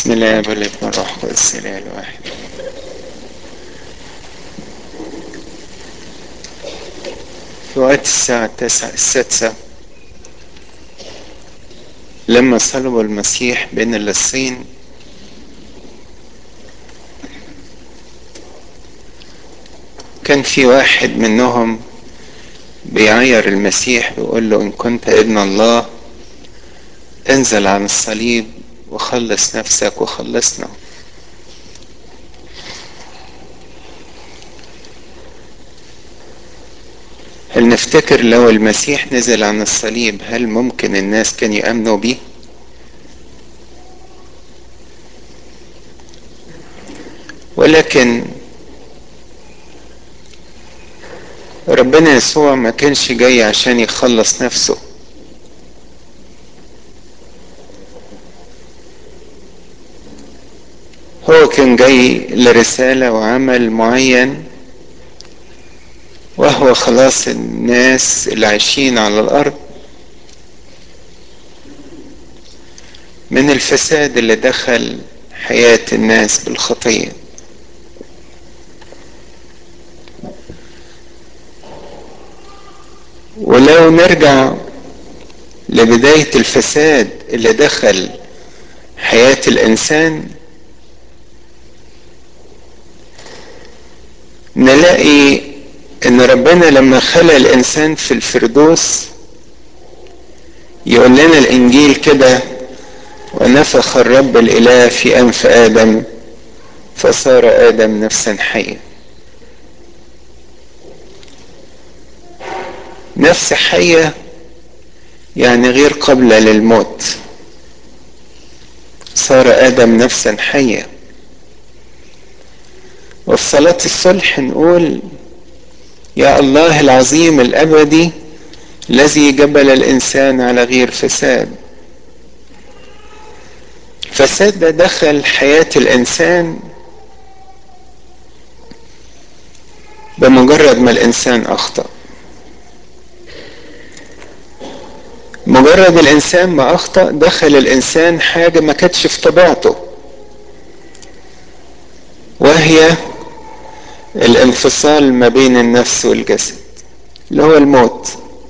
بسم الله والابن والروح القدس الاله الواحد في وقت الساعة التاسعة السادسة لما صلبوا المسيح بين اللصين كان في واحد منهم بيعير المسيح بيقول له إن كنت ابن الله انزل عن الصليب وخلص نفسك وخلصنا هل نفتكر لو المسيح نزل عن الصليب هل ممكن الناس كان يأمنوا بيه ولكن ربنا يسوع ما كانش جاي عشان يخلص نفسه هو كان جاي لرسالة وعمل معين وهو خلاص الناس اللي عايشين على الأرض من الفساد اللي دخل حياة الناس بالخطية ولو نرجع لبداية الفساد اللي دخل حياة الإنسان نلاقي ان ربنا لما خلق الانسان في الفردوس يقول لنا الانجيل كده ونفخ الرب الاله في انف ادم فصار ادم نفسا حيا نفس حيه يعني غير قابله للموت صار ادم نفسا حيه وفي صلاه الصلح نقول يا الله العظيم الابدي الذي جبل الانسان على غير فساد فساد ده دخل حياه الانسان بمجرد ما الانسان اخطا مجرد الانسان ما اخطا دخل الانسان حاجه ما كانتش في طبيعته وهي الانفصال ما بين النفس والجسد اللي هو الموت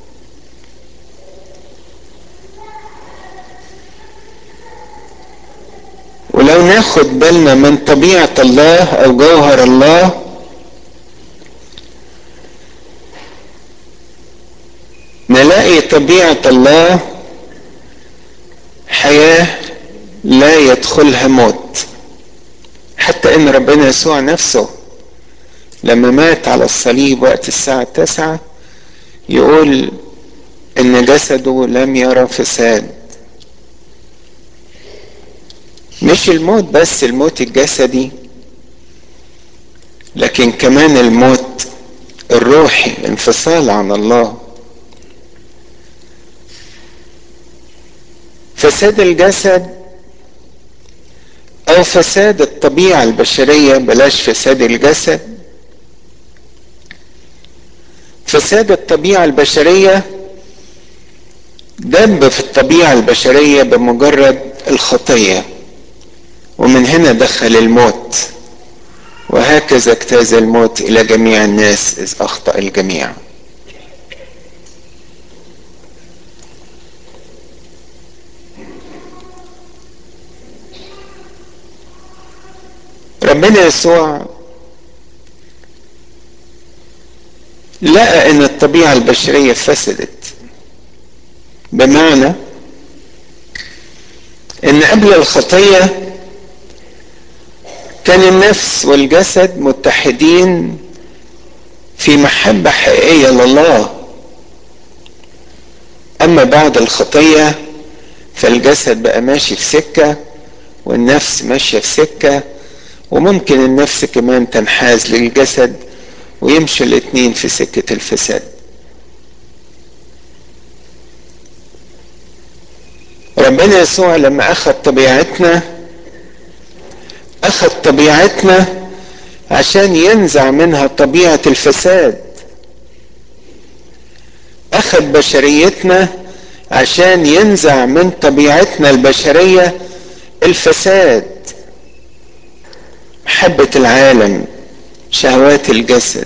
ولو ناخد بالنا من طبيعة الله أو جوهر الله نلاقي طبيعة الله حياة لا يدخلها موت حتى ان ربنا يسوع نفسه لما مات على الصليب وقت الساعة التاسعة يقول ان جسده لم يرى فساد مش الموت بس الموت الجسدي لكن كمان الموت الروحي الانفصال عن الله فساد الجسد او فساد الطبيعة البشرية بلاش فساد الجسد فساد الطبيعة البشرية دب في الطبيعة البشرية بمجرد الخطية ومن هنا دخل الموت وهكذا اجتاز الموت إلى جميع الناس إذ أخطأ الجميع ربنا يسوع لقى ان الطبيعة البشرية فسدت بمعنى ان قبل الخطية كان النفس والجسد متحدين في محبة حقيقية لله اما بعد الخطية فالجسد بقى ماشي في سكة والنفس ماشية في سكة وممكن النفس كمان تنحاز للجسد ويمشوا الاتنين في سكة الفساد ربنا يسوع لما أخذ طبيعتنا أخذ طبيعتنا عشان ينزع منها طبيعة الفساد أخذ بشريتنا عشان ينزع من طبيعتنا البشرية الفساد محبة العالم شهوات الجسد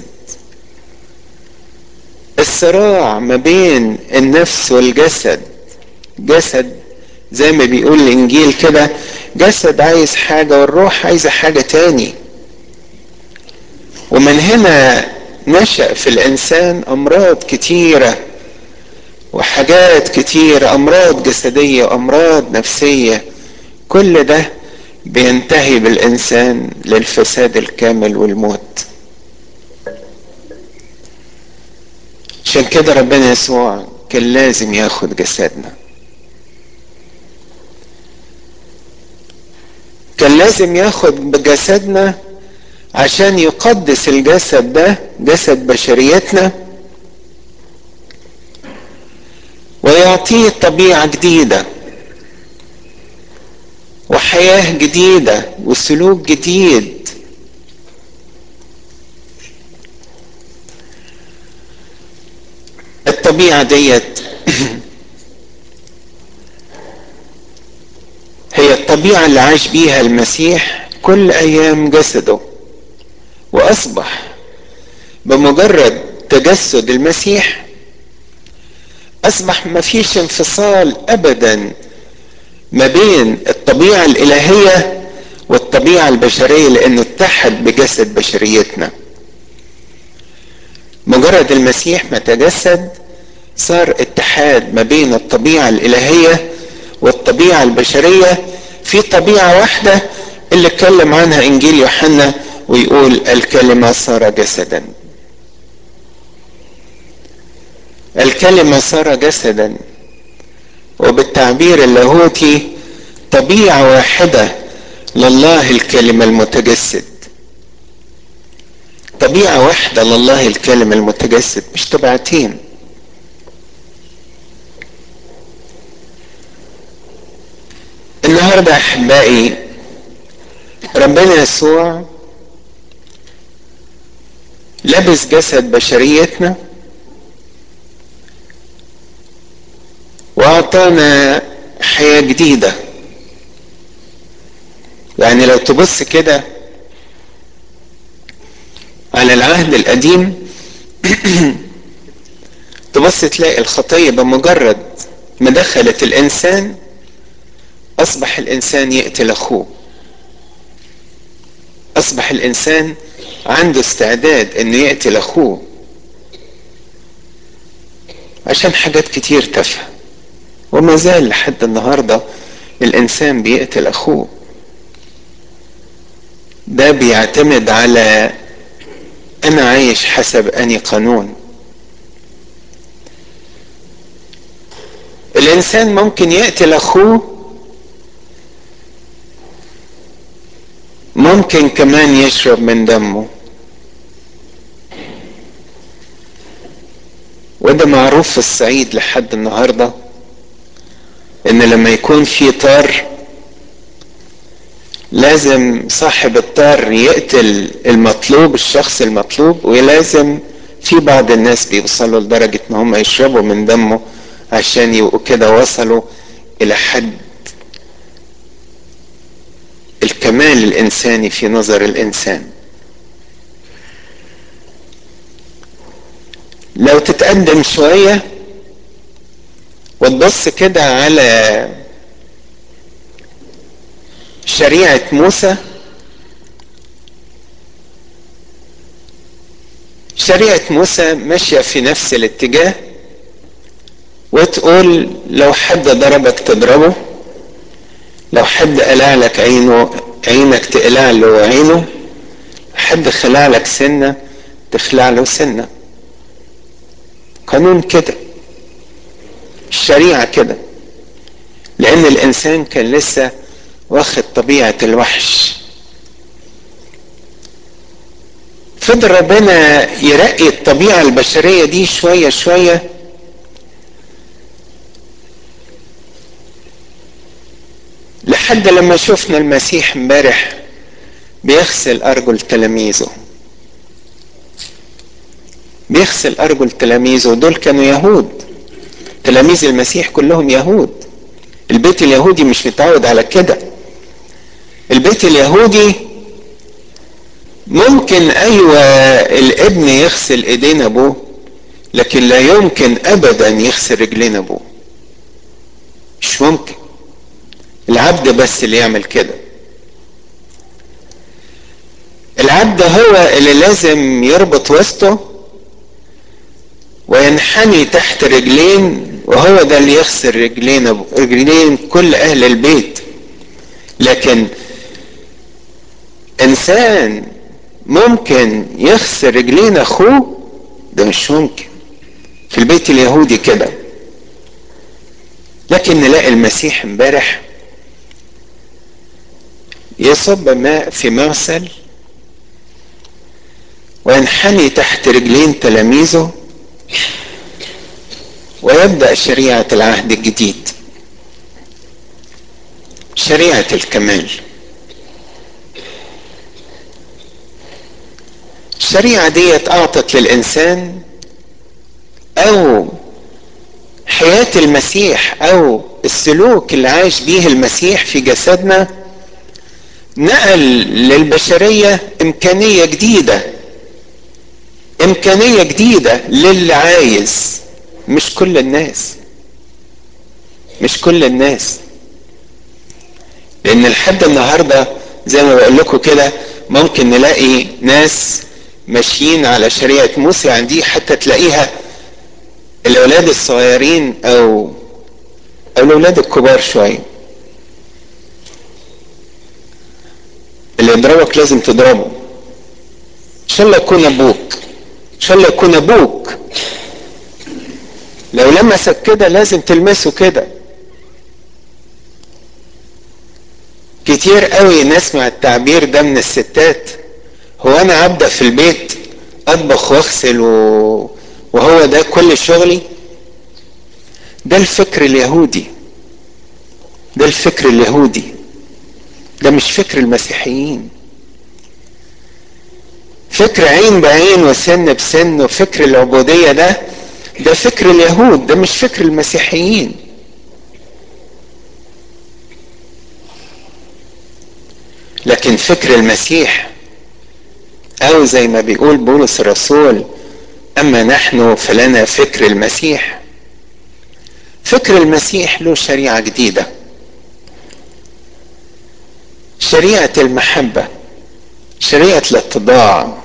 الصراع ما بين النفس والجسد جسد زي ما بيقول الانجيل كده جسد عايز حاجة والروح عايزة حاجة تاني ومن هنا نشأ في الانسان امراض كتيرة وحاجات كتيرة امراض جسدية وامراض نفسية كل ده بينتهي بالانسان للفساد الكامل والموت عشان كده ربنا يسوع كان لازم ياخد جسدنا كان لازم ياخد بجسدنا عشان يقدس الجسد ده جسد بشريتنا ويعطيه طبيعة جديدة وحياة جديدة وسلوك جديد الطبيعة ديت هي الطبيعة اللي عاش بيها المسيح كل أيام جسده وأصبح بمجرد تجسد المسيح أصبح ما فيش انفصال أبدا ما بين الطبيعة الإلهية والطبيعة البشرية لأنه اتحد بجسد بشريتنا مجرد المسيح ما تجسد صار اتحاد ما بين الطبيعة الإلهية والطبيعة البشرية في طبيعة واحدة اللي اتكلم عنها إنجيل يوحنا ويقول الكلمة صار جسدا الكلمة صار جسدا وبالتعبير اللاهوتي طبيعة واحدة لله الكلمة المتجسد طبيعة واحدة لله الكلمة المتجسد مش طبيعتين النهاردة أحبائي ربنا يسوع لبس جسد بشريتنا واعطانا حياة جديدة يعني لو تبص كده على العهد القديم تبص تلاقي الخطية بمجرد ما دخلت الإنسان أصبح الإنسان يقتل أخوه أصبح الإنسان عنده استعداد إنه يقتل أخوه عشان حاجات كتير تافهة وما زال لحد النهاردة الإنسان بيقتل أخوه ده بيعتمد على أنا عايش حسب أني قانون الإنسان ممكن يقتل أخوه ممكن كمان يشرب من دمه وده معروف في الصعيد لحد النهارده ان لما يكون في طار لازم صاحب الطار يقتل المطلوب الشخص المطلوب ولازم في بعض الناس بيوصلوا لدرجة ان هم يشربوا من دمه عشان يبقوا كده وصلوا الى حد الكمال الانساني في نظر الانسان لو تتقدم شويه وتبص كده على شريعة موسى شريعة موسى ماشية في نفس الاتجاه وتقول لو حد ضربك تضربه لو حد قلع لك عينه عينك تقلع له عينه حد خلع لك سنة تخلع له سنة قانون كده الشريعة كده لأن الإنسان كان لسه واخد طبيعة الوحش فضل ربنا يرقي الطبيعة البشرية دي شوية شوية لحد لما شفنا المسيح امبارح بيغسل أرجل تلاميذه بيغسل أرجل تلاميذه دول كانوا يهود تلاميذ المسيح كلهم يهود البيت اليهودي مش متعود على كده البيت اليهودي ممكن ايوه الابن يغسل ايدين ابوه لكن لا يمكن ابدا يغسل رجلين ابوه مش ممكن العبد بس اللي يعمل كده العبد هو اللي لازم يربط وسطه وينحني تحت رجلين وهو ده اللي يغسل رجلين أبو رجلين كل اهل البيت لكن انسان ممكن يغسل رجلين اخوه ده مش ممكن في البيت اليهودي كده لكن نلاقي المسيح امبارح يصب ماء في مغسل وينحني تحت رجلين تلاميذه ويبدا شريعه العهد الجديد شريعه الكمال الشريعه ديت اعطت للانسان او حياه المسيح او السلوك اللي عاش بيه المسيح في جسدنا نقل للبشريه امكانيه جديده امكانيه جديده للي عايز مش كل الناس مش كل الناس لان لحد النهارده زي ما بقول لكم كده ممكن نلاقي ناس ماشيين على شريعه موسى يعني دي حتى تلاقيها الاولاد الصغيرين او او الاولاد الكبار شويه اللي يضربك لازم تضربه ان شاء الله يكون ابوك ان شاء الله يكون ابوك لو لمسك كده لازم تلمسه كده كتير قوي نسمع التعبير ده من الستات هو انا ابدا في البيت اطبخ واغسل و... وهو ده كل شغلي ده الفكر اليهودي ده الفكر اليهودي ده مش فكر المسيحيين فكر عين بعين وسن بسن وفكر العبودية ده ده فكر اليهود ده مش فكر المسيحيين لكن فكر المسيح او زي ما بيقول بولس الرسول اما نحن فلنا فكر المسيح فكر المسيح له شريعه جديده شريعه المحبه شريعه الاتضاع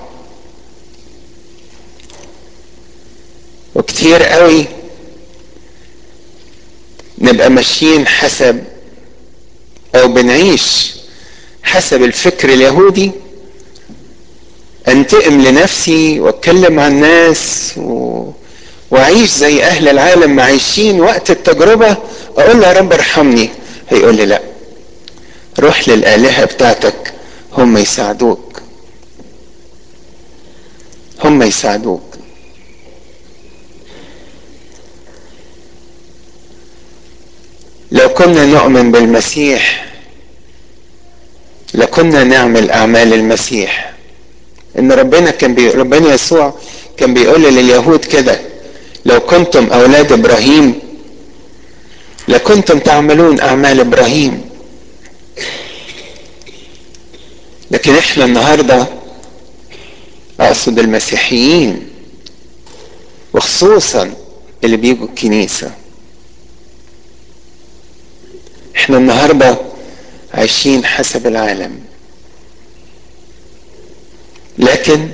وكتير قوي نبقى ماشيين حسب او بنعيش حسب الفكر اليهودي انتقم لنفسي واتكلم عن الناس و... واعيش زي اهل العالم عايشين وقت التجربه اقول له يا رب ارحمني هيقول لي لا روح للالهه بتاعتك هم يساعدوك هم يساعدوك لو كنا نؤمن بالمسيح لكنا نعمل اعمال المسيح ان ربنا كان بي... ربنا يسوع كان بيقول لليهود كده لو كنتم اولاد ابراهيم لكنتم تعملون اعمال ابراهيم لكن احنا النهارده اقصد المسيحيين وخصوصا اللي بيجوا الكنيسه احنا النهارده عايشين حسب العالم لكن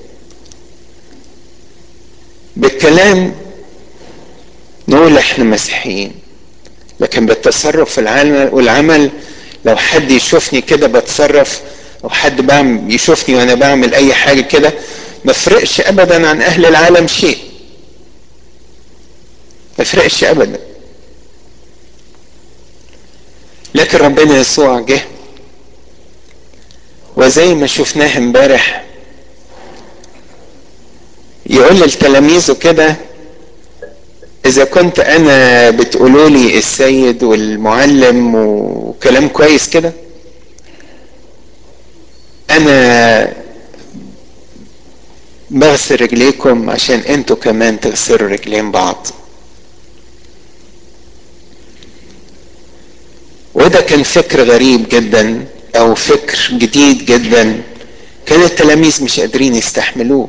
بالكلام نقول احنا مسيحيين لكن بالتصرف في العالم والعمل لو حد يشوفني كده بتصرف او حد بعمل يشوفني وانا بعمل اي حاجه كده ما فرقش ابدا عن اهل العالم شيء ما فرقش ابدا لكن ربنا يسوع جه وزي ما شفناه امبارح يقول لتلاميذه كده اذا كنت انا بتقولوا لي السيد والمعلم وكلام كويس كده انا بغسل رجليكم عشان انتوا كمان تغسلوا رجلين بعض وده كان فكر غريب جدا او فكر جديد جدا كان التلاميذ مش قادرين يستحملوه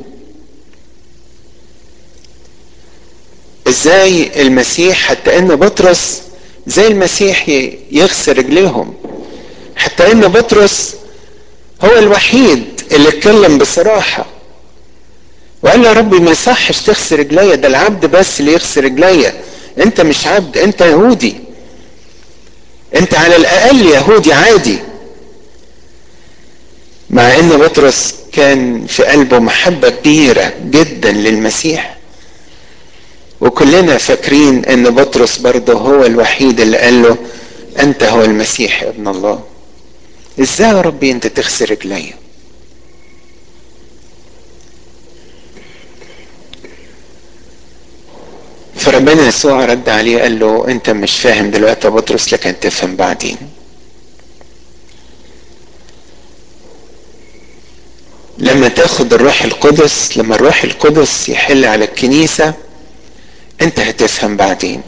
ازاي المسيح حتى ان بطرس زي المسيح يغسل رجليهم حتى ان بطرس هو الوحيد اللي اتكلم بصراحة وقال له يا ربي ما يصحش تغسل رجليا ده العبد بس اللي يغسل رجليا انت مش عبد انت يهودي انت على الاقل يهودي عادي مع ان بطرس كان في قلبه محبة كبيرة جدا للمسيح وكلنا فاكرين ان بطرس برضه هو الوحيد اللي قال له انت هو المسيح ابن الله ازاي يا ربي انت تغسل رجليا فربنا يسوع رد عليه قال له انت مش فاهم دلوقتي يا بطرس لكن تفهم بعدين لما تاخد الروح القدس لما الروح القدس يحل على الكنيسة انت هتفهم بعدين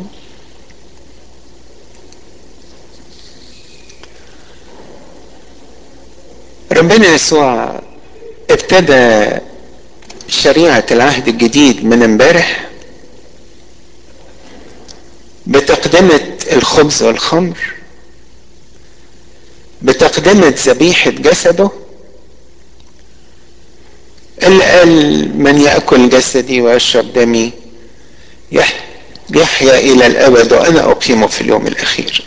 ربنا يسوع ابتدى شريعة العهد الجديد من امبارح بتقدمة الخبز والخمر بتقدمة ذبيحة جسده اللي قال من يأكل جسدي ويشرب دمي يحيا إلى الأبد وأنا أقيمه في اليوم الأخير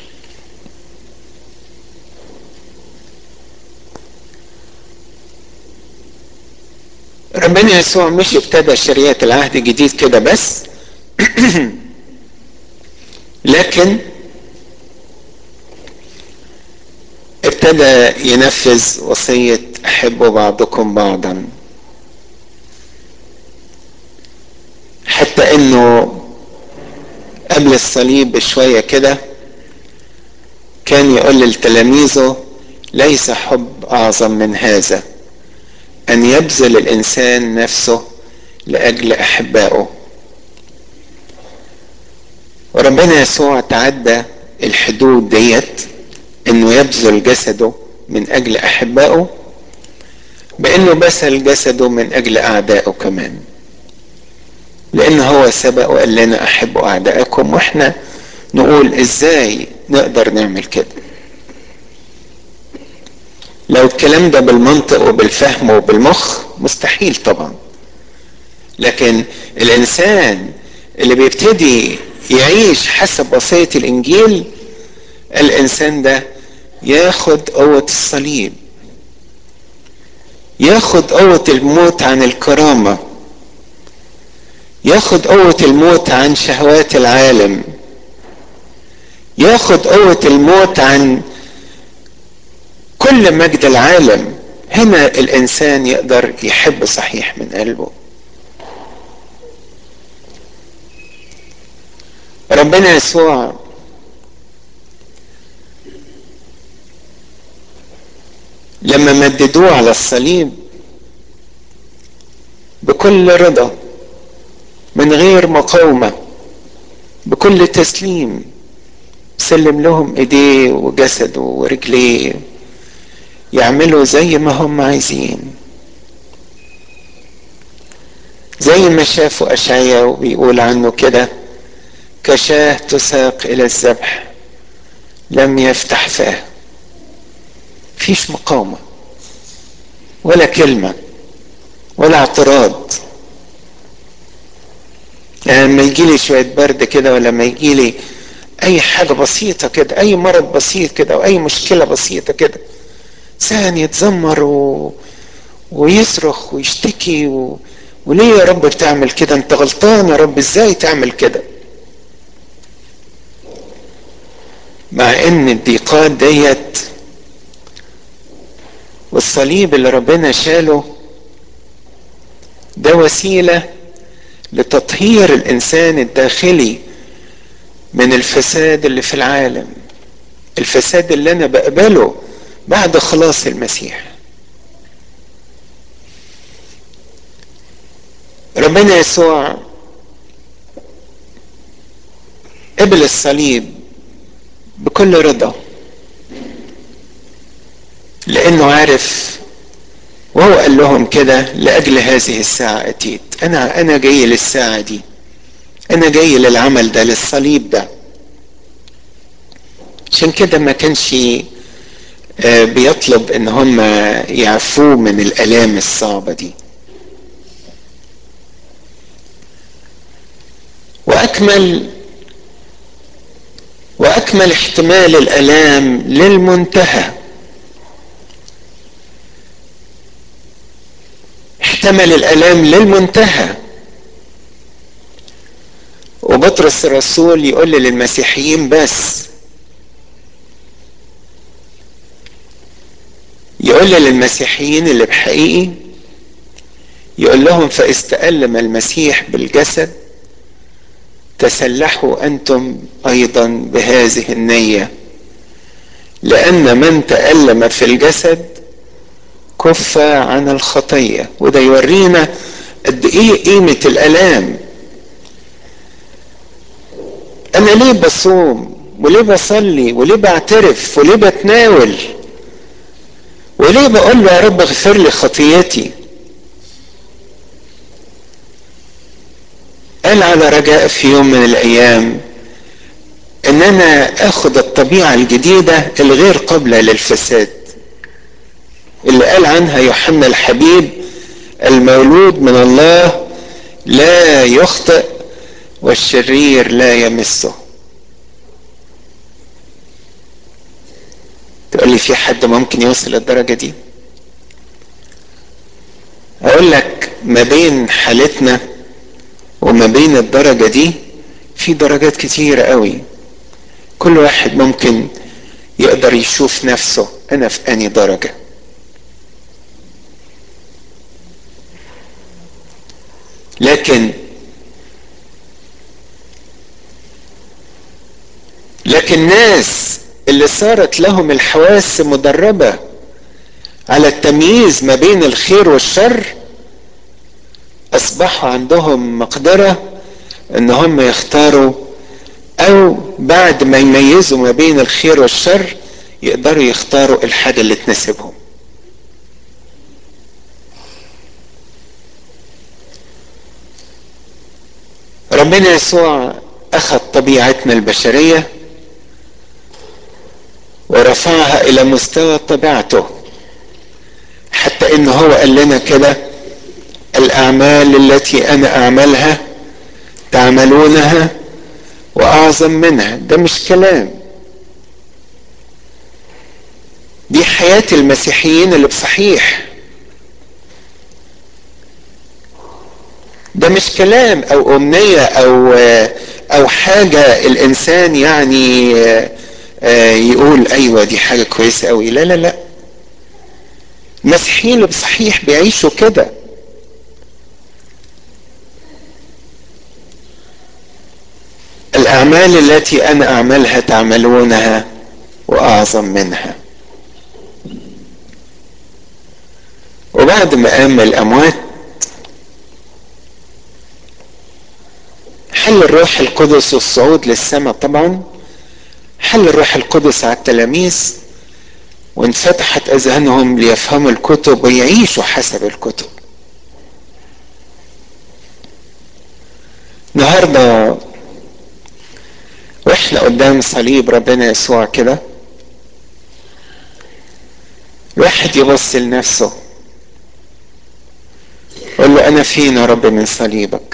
ربنا يسوع مش ابتدى شريعة العهد الجديد كده بس لكن ابتدى ينفذ وصية أحبوا بعضكم بعضا حتى انه قبل الصليب بشوية كده كان يقول لتلاميذه ليس حب أعظم من هذا أن يبذل الإنسان نفسه لأجل أحبائه وربنا يسوع تعدى الحدود ديت انه يبذل جسده من اجل احبائه بانه بذل جسده من اجل اعدائه كمان لان هو سبق وقال لنا احبوا اعدائكم واحنا نقول ازاي نقدر نعمل كده لو الكلام ده بالمنطق وبالفهم وبالمخ مستحيل طبعا لكن الانسان اللي بيبتدي يعيش حسب وصية الانجيل الانسان ده ياخد قوة الصليب ياخد قوة الموت عن الكرامة ياخد قوة الموت عن شهوات العالم ياخد قوة الموت عن كل مجد العالم هنا الانسان يقدر يحب صحيح من قلبه ربنا يسوع لما مددوه على الصليب بكل رضا من غير مقاومه بكل تسليم سلم لهم ايديه وجسده ورجليه يعملوا زي ما هم عايزين زي ما شافوا اشعياء وبيقول عنه كده كشاه تساق الى الذبح لم يفتح فاه فيش مقاومه ولا كلمه ولا اعتراض يعني لما يجي لي شويه برد كده ولا لما يجي لي اي حاجه بسيطه كده اي مرض بسيط كده او اي مشكله بسيطه كده انسان يتذمر و... ويصرخ ويشتكي و... وليه يا رب بتعمل كده انت غلطان يا رب ازاي تعمل كده مع ان الضيقات ديت والصليب اللي ربنا شاله ده وسيله لتطهير الانسان الداخلي من الفساد اللي في العالم الفساد اللي انا بقبله بعد خلاص المسيح ربنا يسوع قبل الصليب بكل رضا لانه عارف وهو قال لهم كده لأجل هذه الساعة أتيت أنا أنا جاي للساعة دي أنا جاي للعمل ده للصليب ده عشان كده ما كانش بيطلب ان هم يعفوه من الالام الصعبه دي واكمل واكمل احتمال الالام للمنتهى احتمل الالام للمنتهى وبطرس الرسول يقول للمسيحيين بس يقول للمسيحيين اللي بحقيقي يقول لهم فاستألم المسيح بالجسد تسلحوا أنتم أيضا بهذه النية لأن من تألم في الجسد كف عن الخطية وده يورينا قد إيه قيمة الآلام أنا ليه بصوم وليه بصلي وليه بعترف وليه بتناول وليه بقول له يا رب اغفر لي خطيتي قال على رجاء في يوم من الايام ان انا اخد الطبيعة الجديدة الغير قابلة للفساد اللي قال عنها يوحنا الحبيب المولود من الله لا يخطئ والشرير لا يمسه تقول لي في حد ممكن يوصل للدرجة دي اقول لك ما بين حالتنا وما بين الدرجة دي في درجات كتيرة قوي كل واحد ممكن يقدر يشوف نفسه انا في اني درجة لكن لكن ناس اللي صارت لهم الحواس مدربة على التمييز ما بين الخير والشر اصبحوا عندهم مقدرة ان هم يختاروا او بعد ما يميزوا ما بين الخير والشر يقدروا يختاروا الحاجة اللي تناسبهم ربنا يسوع اخذ طبيعتنا البشريه ورفعها الى مستوى طبيعته حتى ان هو قال لنا كده الاعمال التي انا اعملها تعملونها واعظم منها ده مش كلام دي حياة المسيحيين اللي بصحيح ده مش كلام او امنية او او حاجة الانسان يعني يقول ايوه دي حاجة كويسة قوي لا لا لا المسيحيين اللي بصحيح بيعيشوا كده الاعمال التي انا اعملها تعملونها واعظم منها وبعد ما قام الاموات حل الروح القدس والصعود للسماء طبعا حل الروح القدس على التلاميذ وانفتحت اذهانهم ليفهموا الكتب ويعيشوا حسب الكتب النهارده واحنا قدام صليب ربنا يسوع كده الواحد يبص لنفسه يقول له انا فين يا رب من صليبك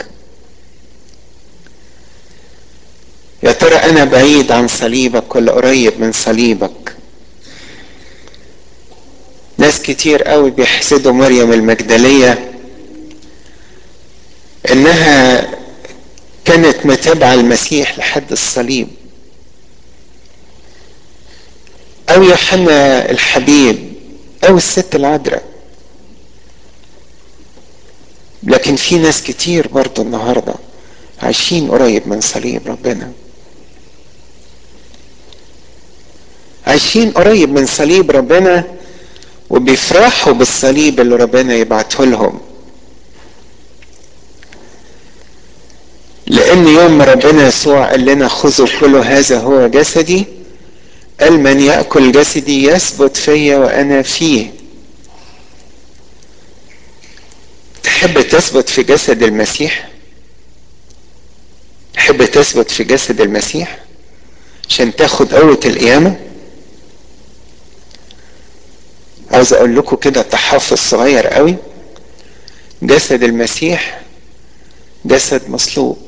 يا ترى انا بعيد عن صليبك ولا قريب من صليبك ناس كتير قوي بيحسدوا مريم المجدلية انها كانت متابعة المسيح لحد الصليب او يوحنا الحبيب او الست العذراء لكن في ناس كتير برضو النهارده عايشين قريب من صليب ربنا عايشين قريب من صليب ربنا وبيفرحوا بالصليب اللي ربنا يبعته لهم لان يوم ما ربنا يسوع قال لنا خذوا كل هذا هو جسدي قال من ياكل جسدي يثبت فيا وانا فيه تحب تثبت في جسد المسيح تحب تثبت في جسد المسيح عشان تاخد قوة القيامة عاوز اقول لكم كده تحفظ صغير قوي جسد المسيح جسد مصلوب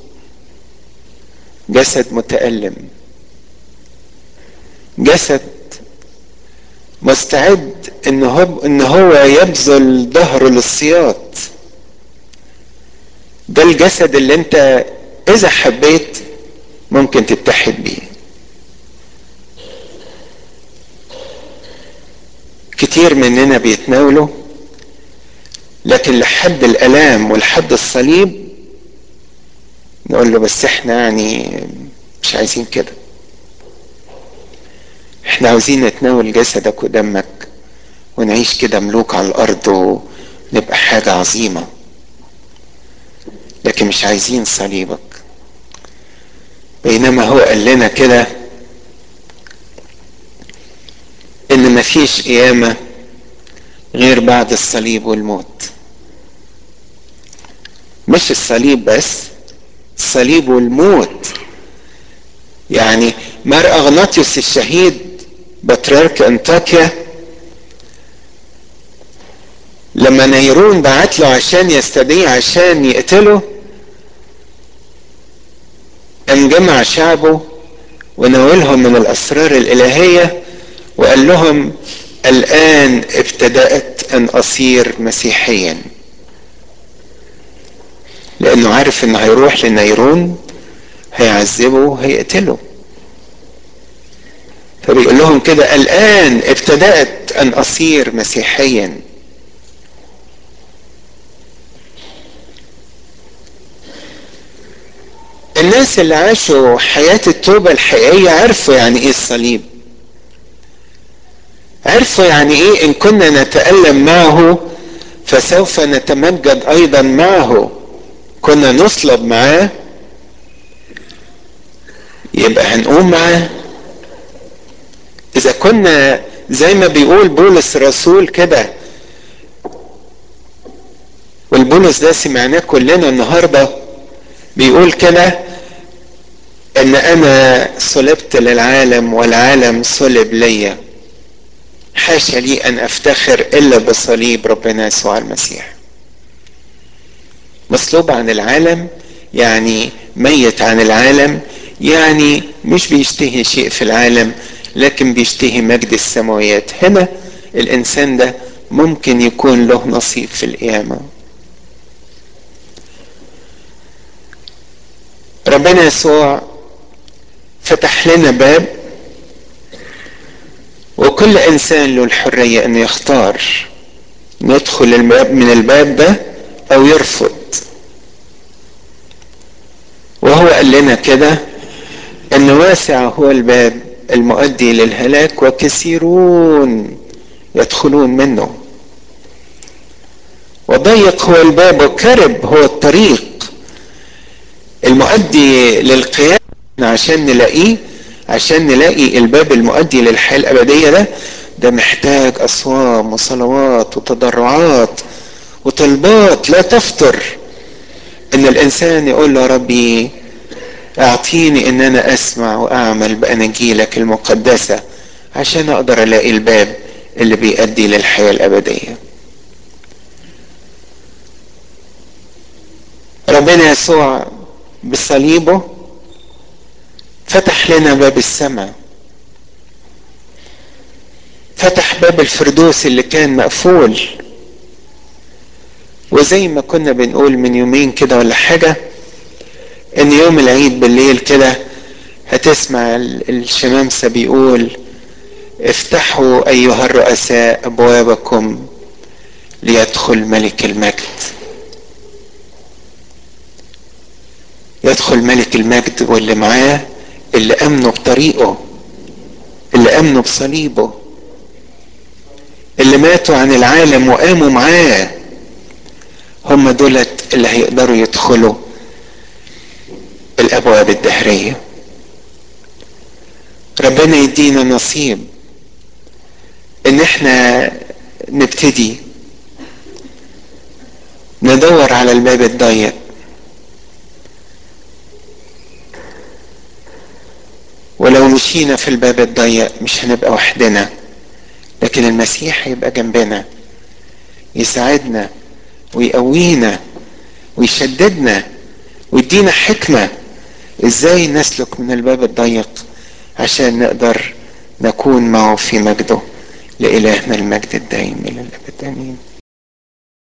جسد متألم جسد مستعد ان هو ان هو يبذل ظهره للصياط ده الجسد اللي انت اذا حبيت ممكن تتحد بيه كتير مننا بيتناولوا لكن لحد الالام ولحد الصليب نقول له بس احنا يعني مش عايزين كده احنا عاوزين نتناول جسدك ودمك ونعيش كده ملوك على الارض ونبقى حاجة عظيمة لكن مش عايزين صليبك بينما هو قال لنا كده ان مفيش قيامة غير بعد الصليب والموت مش الصليب بس الصليب والموت يعني مار اغناطيوس الشهيد بطريرك انطاكيا لما نيرون بعت له عشان يستدعيه عشان يقتله قام جمع شعبه وناولهم من الاسرار الالهيه وقال لهم الان ابتدات ان اصير مسيحيا لانه عارف انه هيروح لنيرون هيعذبه هيقتله فبيقول لهم كده الان ابتدات ان اصير مسيحيا الناس اللي عاشوا حياة التوبة الحقيقية عرفوا يعني ايه الصليب عرفوا يعني ايه ان كنا نتألم معه فسوف نتمجد ايضا معه كنا نصلب معاه يبقى هنقوم معاه اذا كنا زي ما بيقول بولس الرسول كده والبولس ده سمعناه كلنا النهارده بيقول كده ان انا صلبت للعالم والعالم صلب ليا حاشا لي ان افتخر الا بصليب ربنا يسوع المسيح مصلوب عن العالم يعني ميت عن العالم يعني مش بيشتهي شيء في العالم لكن بيشتهي مجد السماويات هنا الانسان ده ممكن يكون له نصيب في القيامه ربنا يسوع فتح لنا باب وكل انسان له الحريه انه يختار ندخل الباب من الباب ده او يرفض وهو قال لنا كده ان واسع هو الباب المؤدي للهلاك وكثيرون يدخلون منه وضيق هو الباب وكرب هو الطريق المؤدي للقيام عشان نلاقيه عشان نلاقي الباب المؤدي للحياة الأبدية ده ده محتاج أصوام وصلوات وتضرعات وطلبات لا تفتر إن الإنسان يقول له ربي أعطيني إن أنا أسمع وأعمل بأناجيلك المقدسة عشان أقدر ألاقي الباب اللي بيؤدي للحياة الأبدية ربنا يسوع بصليبه فتح لنا باب السماء فتح باب الفردوس اللي كان مقفول وزي ما كنا بنقول من يومين كده ولا حاجة ان يوم العيد بالليل كده هتسمع الشمامسة بيقول افتحوا ايها الرؤساء ابوابكم ليدخل ملك المجد يدخل ملك المجد واللي معاه اللي امنوا بطريقه اللي امنوا بصليبه اللي ماتوا عن العالم وقاموا معاه هم دولت اللي هيقدروا يدخلوا الابواب الدهريه ربنا يدينا نصيب ان احنا نبتدي ندور على الباب الضيق ولو مشينا في الباب الضيق مش هنبقى وحدنا لكن المسيح هيبقى جنبنا يساعدنا ويقوينا ويشددنا ويدينا حكمة ازاي نسلك من الباب الضيق عشان نقدر نكون معه في مجده لإلهنا المجد الدائم إلى الأبد آمين